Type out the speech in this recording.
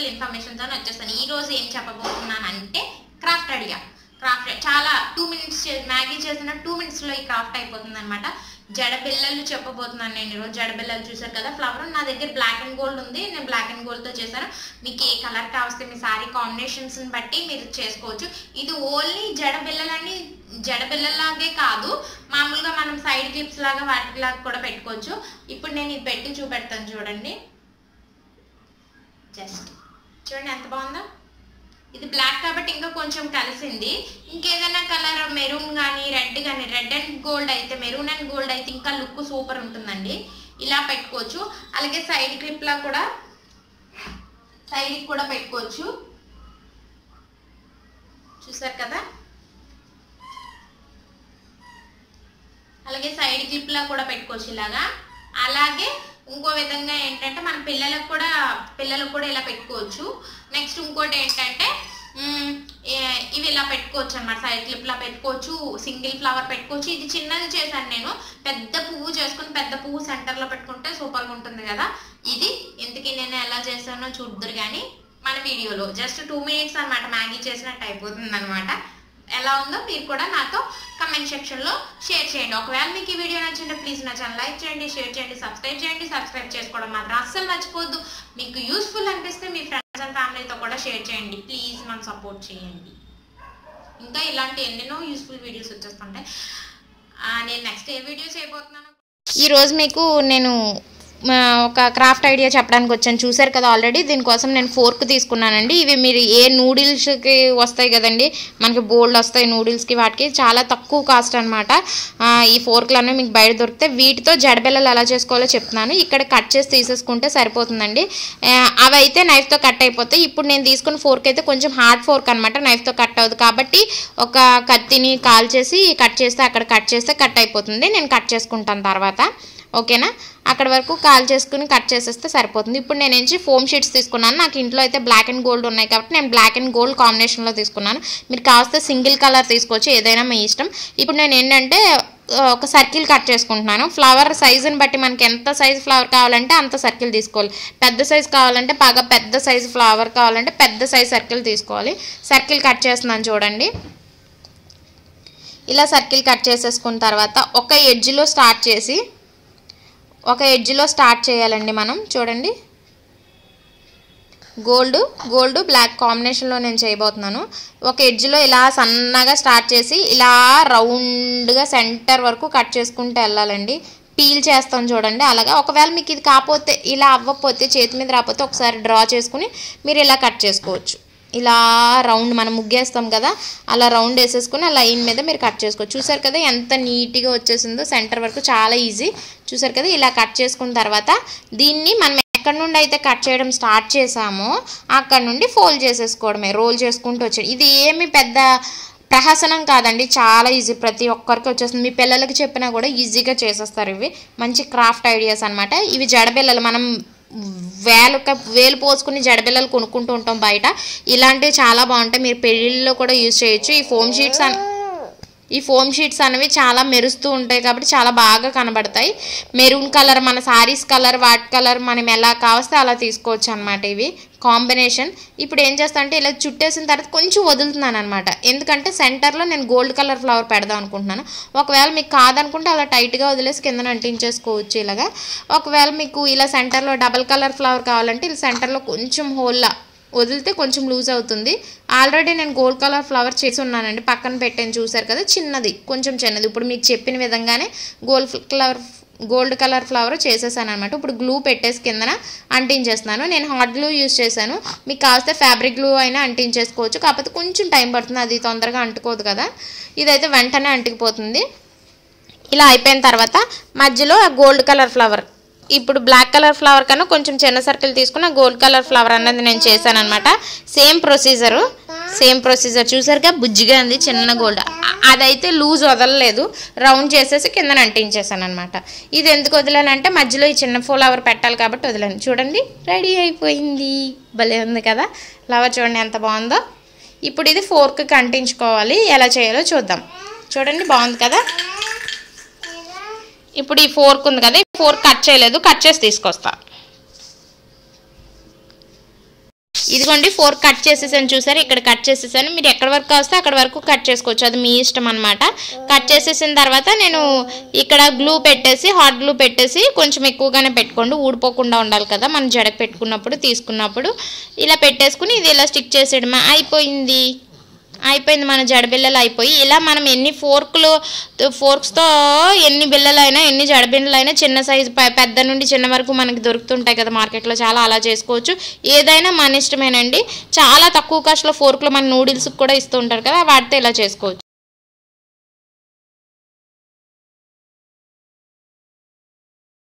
simple ఇన్ఫర్మేషన్తో వచ్చేస్తాను ఈ రోజు ఏం చెప్పబోతున్నాను అంటే క్రాఫ్ట్ ఐడియా క్రాఫ్ట్ చాలా టూ మినిట్స్ మ్యాగీ చేసిన టూ మినిట్స్లో ఈ క్రాఫ్ట్ అయిపోతుంది అనమాట జడబిల్లలు చెప్పబోతున్నాను నేను ఈరోజు జడబిల్లలు చూసారు కదా ఫ్లవర్ నా దగ్గర బ్లాక్ అండ్ గోల్డ్ ఉంది నేను బ్లాక్ అండ్ గోల్డ్తో చేశాను మీకు ఏ కలర్ కావస్తే మీ సారీ కాంబినేషన్స్ని బట్టి మీరు చేసుకోవచ్చు ఇది ఓన్లీ జడబిల్లలని జడబిల్లలాగే కాదు మామూలుగా మనం సైడ్ క్లిప్స్ లాగా వాటిలాగా కూడా పెట్టుకోవచ్చు ఇప్పుడు నేను ఇది పెట్టి చూపెడతాను చూడండి జస్ట్ చూడండి ఎంత బాగుందో ఇది బ్లాక్ కాబట్టి ఇంకా కొంచెం కలిసింది ఇంకేదైనా కలర్ మెరూన్ కానీ రెడ్ కానీ రెడ్ అండ్ గోల్డ్ అయితే మెరూన్ అండ్ గోల్డ్ అయితే ఇంకా లుక్ సూపర్ ఉంటుందండి ఇలా పెట్టుకోవచ్చు అలాగే సైడ్ క్లిప్ లా కూడా సైడ్ కూడా పెట్టుకోవచ్చు చూసారు కదా అలాగే సైడ్ క్లిప్ లా కూడా పెట్టుకోవచ్చు ఇలాగా అలాగే ఇంకో విధంగా ఏంటంటే మన పిల్లలకు కూడా పిల్లలకు కూడా ఇలా పెట్టుకోవచ్చు నెక్స్ట్ ఇంకోటి ఏంటంటే మ్, ఏ- ఇవి ఇలా పెట్టుకోవచ్చు అనమాట సైడ్ క్లిప్ లా పెట్టుకోవచ్చు సింగిల్ ఫ్లవర్ పెట్టుకోవచ్చు ఇది చిన్నది చేశాను నేను పెద్ద పువ్వు చేసుకుని పెద్ద పువ్వు సెంటర్ లో పెట్టుకుంటే సూపర్ గా ఉంటుంది కదా ఇది ఇంతకీ నేను ఎలా చేశానో చూద్దరు కానీ మన వీడియోలో జస్ట్ టూ మినిట్స్ అన్నమాట మ్యాగీ చేసినట్టు అయిపోతుంది అనమాట ఎలా ఉందో మీరు కూడా నాతో కమెంట్ సెక్షన్ లో షేర్ చేయండి ఒకవేళ మీకు ఈ వీడియో నచ్చింటే ప్లీజ్ నా ఛానల్ లైక్ చేయండి షేర్ చేయండి సబ్స్క్రైబ్ చేయండి సబ్స్క్రైబ్ చేసుకోవడం మాత్రం అస్సలు మర్చిపోద్దు మీకు యూస్ఫుల్ అనిపిస్తే మీ ఫ్రెండ్స్ అండ్ ఫ్యామిలీతో కూడా షేర్ చేయండి ప్లీజ్ మనం సపోర్ట్ చేయండి ఇంకా ఇలాంటి ఎన్నెన్నో యూస్ఫుల్ వీడియోస్ వచ్చేస్తుంటాయి ఆ, నేను నెక్స్ట్ ఏ వీడియో చేయబోతున్నాను ఈరోజు మీకు నేను ఆ, ఒక క్రాఫ్ట్ ఐడియా చెప్పడానికి వచ్చాను చూసారు కదా ఆల్రెడీ దీనికోసం నేను ఫోర్క్ తీసుకున్నానండి ఇవి మీరు ఏ నూడిల్స్కి వస్తాయి కదండి మనకి బోల్డ్ వస్తాయి నూడిల్స్కి వాటికి చాలా తక్కువ కాస్ట్ అనమాట ఈ ఫోర్క్లు అనేవి మీకు బయట దొరికితే వీటితో జడబెల్లలు ఎలా చేసుకోవాలో చెప్తున్నాను ఇక్కడ కట్ చేసి తీసేసుకుంటే సరిపోతుందండి ఆ, అవి అయితే నైఫ్తో కట్ అయిపోతాయి ఇప్పుడు నేను తీసుకున్న ఫోర్క్ అయితే కొంచెం హార్డ్ ఫోర్క్ అనమాట నైఫ్తో కట్ అవ్వదు కాబట్టి ఒక కత్తిని కాల్ చేసి కట్ చేస్తే అక్కడ కట్ చేస్తే కట్ అయిపోతుంది నేను కట్ చేసుకుంటాను తర్వాత ఓకేనా అక్కడ వరకు కాల్ చేసుకుని కట్ చేసేస్తే సరిపోతుంది ఇప్పుడు నేను ఏంచి ఫోమ్ షీట్స్ తీసుకున్నాను నాకు ఇంట్లో అయితే బ్లాక్ అండ్ గోల్డ్ ఉన్నాయి కాబట్టి నేను బ్లాక్ అండ్ గోల్డ్ కాంబినేషన్లో తీసుకున్నాను మీరు కావస్తే సింగిల్ కలర్ తీసుకోవచ్చు ఏదైనా మీ ఇష్టం ఇప్పుడు నేను ఏంటంటే ఆ, ఒక సర్కిల్ కట్ చేసుకుంటున్నాను ఫ్లవర్ సైజుని బట్టి మనకి ఎంత సైజ్ ఫ్లవర్ కావాలంటే అంత సర్కిల్ తీసుకోవాలి పెద్ద సైజ్ కావాలంటే బాగా పెద్ద సైజ్ ఫ్లవర్ కావాలంటే పెద్ద సైజ్ సర్కిల్ తీసుకోవాలి సర్కిల్ కట్ చేస్తున్నాను చూడండి ఇలా సర్కిల్ కట్ చేసేసుకున్న తర్వాత ఒక ఎడ్జ్లో స్టార్ట్ చేసి ఒక ఎడ్జ్లో స్టార్ట్ చేయాలండి మనం చూడండి గోల్డ్ గోల్డ్ బ్లాక్ కాంబినేషన్లో నేను చేయబోతున్నాను ఒక ఎడ్జ్లో ఇలా సన్నగా స్టార్ట్ చేసి ఇలా రౌండ్గా సెంటర్ వరకు కట్ చేసుకుంటూ వెళ్ళాలండి పీల్ చేస్తాం చూడండి అలాగా ఒకవేళ మీకు ఇది కాకపోతే ఇలా అవ్వకపోతే చేతి మీద రాకపోతే ఒకసారి డ్రా చేసుకుని మీరు ఇలా కట్ చేసుకోవచ్చు ఇలా రౌండ్ మనం ముగ్గేస్తాం కదా అలా రౌండ్ వేసేసుకుని ఆ లైన్ మీద మీరు కట్ చేసుకోవచ్చు చూసారు కదా ఎంత నీట్గా వచ్చేసిందో సెంటర్ వరకు చాలా ఈజీ చూసారు కదా ఇలా కట్ చేసుకున్న తర్వాత దీన్ని మనం ఎక్కడ నుండి అయితే కట్ చేయడం స్టార్ట్ చేసామో అక్కడ నుండి ఫోల్డ్ చేసేసుకోవడమే రోల్ చేసుకుంటూ వచ్చాడు ఇది ఏమి పెద్ద ప్రహసనం కాదండి చాలా ఈజీ ప్రతి ఒక్కరికి వచ్చేస్తుంది మీ పిల్లలకి చెప్పినా కూడా ఈజీగా చేసేస్తారు ఇవి మంచి క్రాఫ్ట్ ఐడియాస్ అన్నమాట ఇవి జడబిల్లలు మనం వేలు వేలు పోసుకుని జడబిల్లలు కొనుక్కుంటూ ఉంటాం బయట ఇలాంటివి చాలా బాగుంటాయి మీరు పెళ్ళిళ్ళలో కూడా యూజ్ చేయొచ్చు ఈ ఫోమ్ షీట్స్ అన్ ఈ ఫోమ్ షీట్స్ అనేవి చాలా మెరుస్తూ ఉంటాయి కాబట్టి చాలా బాగా కనబడతాయి మెరూన్ కలర్ మన సారీస్ కలర్ వాట్ కలర్ మనం ఎలా కావస్తే అలా తీసుకోవచ్చు అనమాట ఇవి కాంబినేషన్ ఇప్పుడు ఏం చేస్తా అంటే ఇలా చుట్టేసిన తర్వాత కొంచెం వదులుతున్నాను అనమాట ఎందుకంటే సెంటర్లో నేను గోల్డ్ కలర్ ఫ్లవర్ పెడదాం అనుకుంటున్నాను ఒకవేళ మీకు కాదనుకుంటే అలా టైట్గా వదిలేసి కింద అంటించేసుకోవచ్చు ఇలాగా ఒకవేళ మీకు ఇలా సెంటర్లో డబల్ కలర్ ఫ్లవర్ కావాలంటే ఇలా సెంటర్లో కొంచెం హోల్లా వదిలితే కొంచెం లూజ్ అవుతుంది ఆల్రెడీ నేను గోల్డ్ కలర్ ఫ్లవర్ చేసి ఉన్నానండి పక్కన పెట్టాను చూసారు కదా చిన్నది కొంచెం చిన్నది ఇప్పుడు మీకు చెప్పిన విధంగానే gold colour gold colour flower చేసేసాను అనమాట ఇప్పుడు గ్లూ పెట్టేసి కిందన అంటించేస్తున్నాను నేను హాట్ గ్లూ యూస్ చేశాను మీకు కాస్తే ఫ్యాబ్రిక్ గ్లూ అయినా అంటించేసుకోవచ్చు కాకపోతే కొంచెం టైం పడుతుంది అది తొందరగా అంటుకోదు కదా ఇదైతే వెంటనే అంటికిపోతుంది ఇలా అయిపోయిన తర్వాత మధ్యలో ఆ గోల్డ్ కలర్ ఫ్లవర్ ఇప్పుడు బ్లాక్ కలర్ ఫ్లవర్ కన్నా కొంచెం చిన్న సర్కిల్ తీసుకుని ఆ గోల్డ్ కలర్ ఫ్లవర్ అన్నది నేను చేశాను అనమాట సేమ్ ప్రొసీజరు సేమ్ ప్రొసీజర్ చూసారుగా బుజ్జిగా ఉంది చిన్న గోల్డ్ అదైతే లూజ్ వదలలేదు రౌండ్ చేసేసి కింద అంటించేసాను అనమాట ఇది ఎందుకు వదిలానంటే మధ్యలో ఈ చిన్న ఫ్లవర్ పెట్టాలి కాబట్టి వదిలాను చూడండి రెడీ అయిపోయింది భలే ఉంది కదా ఫ్లవర్ చూడండి ఎంత బాగుందో ఇప్పుడు ఇది ఫోర్క్కి అంటించుకోవాలి ఎలా చేయాలో చూద్దాం చూడండి బాగుంది కదా ఇప్పుడు ఈ ఫోర్క్ ఉంది కదా ఈ ఫోర్క్ కట్ చేయలేదు కట్ చేసి తీసుకొస్తా ఇదిగోండి ఫోర్ కట్ చేసేసాను చూసారు ఇక్కడ కట్ చేసేసాను మీరు ఎక్కడ వరకు వస్తే అక్కడ వరకు కట్ చేసుకోవచ్చు అది మీ ఇష్టం అనమాట కట్ చేసేసిన తర్వాత నేను ఇక్కడ గ్లూ పెట్టేసి హాట్ గ్లూ పెట్టేసి కొంచెం ఎక్కువగానే పెట్టుకోండి ఊడిపోకుండా ఉండాలి కదా మనం జడకు పెట్టుకున్నప్పుడు తీసుకున్నప్పుడు ఇలా పెట్టేసుకుని ఇది ఇలా స్టిక్ చేసేయడమా అయిపోయింది అయిపోయింది మన జడ బిళ్ళలు అయిపోయి ఇలా మనం ఎన్ని ఫోర్కులు ఫోర్క్స్తో ఎన్ని బిళ్ళలైనా ఎన్ని జడ బిళ్ళలైనా చిన్న సైజు పెద్ద నుండి చిన్న వరకు మనకి దొరుకుతుంటాయి కదా మార్కెట్లో చాలా అలా చేసుకోవచ్చు ఏదైనా మన ఇష్టమేనండి చాలా తక్కువ కాస్ట్లో ఫోర్క్లో మన నూడిల్స్కి కూడా ఇస్తూ ఉంటారు కదా వాటితో ఇలా చేసుకోవచ్చు